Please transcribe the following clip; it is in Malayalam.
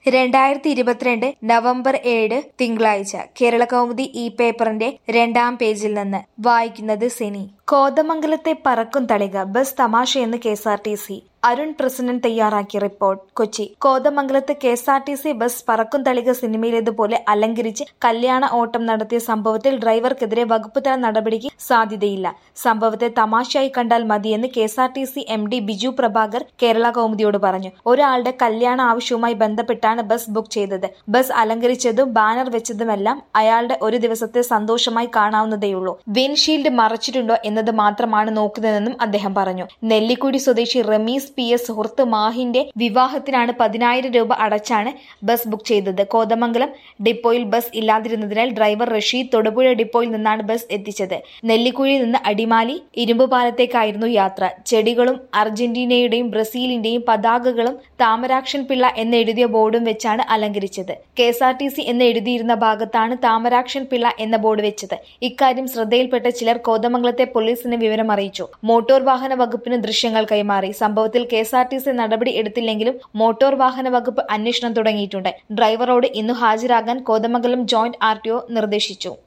രണ്ടായിരത്തി ഇരുപത്തിരണ്ട് നവംബർ ഏഴ് തിങ്കളാഴ്ച കേരളകൗമുദി ഈ പേപ്പറിന്റെ രണ്ടാം പേജിൽ നിന്ന് വായിക്കുന്നത് സിനി കോതമംഗലത്തെ പറക്കും തളിക ബസ് തമാശയെന്ന് K S R T C Arun president തയ്യാറാക്കിയ റിപ്പോർട്ട് കൊച്ചി കോതമംഗലത്ത് K S R T C bus പറക്കും തളിക സിനിമയിലേതുപോലെ അലങ്കരിച്ച് കല്യാണ ഓട്ടം നടത്തിയ സംഭവത്തിൽ ഡ്രൈവർക്കെതിരെ വകുപ്പ് തല നടപടിക്ക് സാധ്യതയില്ല സംഭവത്തെ തമാശയായി കണ്ടാൽ മതിയെന്ന് K S R T C M D Biju Prabhakar Kerala Kaumudi പറഞ്ഞു ഒരാളുടെ കല്യാണ ആവശ്യവുമായി ബന്ധപ്പെട്ടാണ് ബസ് ബുക്ക് ചെയ്തത് ബസ് അലങ്കരിച്ചതും ബാനർ വെച്ചതുമെല്ലാം അയാളുടെ ഒരു ദിവസത്തെ സന്തോഷമായി കാണാവുന്നതേയുള്ളൂ വിൻഷീൽഡ് മറച്ചിട്ടുണ്ടോ എന്നത് മാത്രമാണ് നോക്കുന്നതെന്നും അദ്ദേഹം പറഞ്ഞു നെല്ലിക്കുടി സ്വദേശി റമീസ് പി എസ് സുഹൃത്ത് മാഹിന്റെ വിവാഹത്തിനാണ് പതിനായിരം രൂപ അടച്ചാണ് ബസ് ബുക്ക് ചെയ്തത് കോതമംഗലം ഡിപ്പോയിൽ ബസ് ഇല്ലാതിരുന്നതിനാൽ ഡ്രൈവർ റഷീദ് തൊടുപുഴ ഡിപ്പോയിൽ നിന്നാണ് ബസ് എത്തിച്ചത് നെല്ലിക്കുഴിയിൽ നിന്ന് അടിമാലി ഇരുമ്പുപാലത്തേക്കായിരുന്നു യാത്ര ചെടികളും അർജന്റീനയുടെയും ബ്രസീലിന്റെയും പതാകകളും താമരാക്ഷൻ പിള്ള എന്നെഴുതിയ ബോർഡും വെച്ചാണ് അലങ്കരിച്ചത് K S R T C എന്ന് എഴുതിയിരുന്ന ഭാഗത്താണ് താമരാക്ഷൻ പിള്ള എന്ന ബോർഡ് വെച്ചത് ഇക്കാര്യം ശ്രദ്ധയിൽപ്പെട്ട ചിലർ കോതമംഗലത്തെ പോലീസിന് വിവരം അറിയിച്ചു മോട്ടോർ വാഹന വകുപ്പിന് ദൃശ്യങ്ങൾ കൈമാറി സംഭവത്തിൽ K S R T C നടപടി എടുത്തില്ലെങ്കിലും മോട്ടോർ വാഹന വകുപ്പ് അന്വേഷണം തുടങ്ങിയിട്ടുണ്ട് ഡ്രൈവറോട് ഇന്നു ഹാജരാകാൻ കോതമംഗലം ജോയിന്റ് ആർ നിർദ്ദേശിച്ചു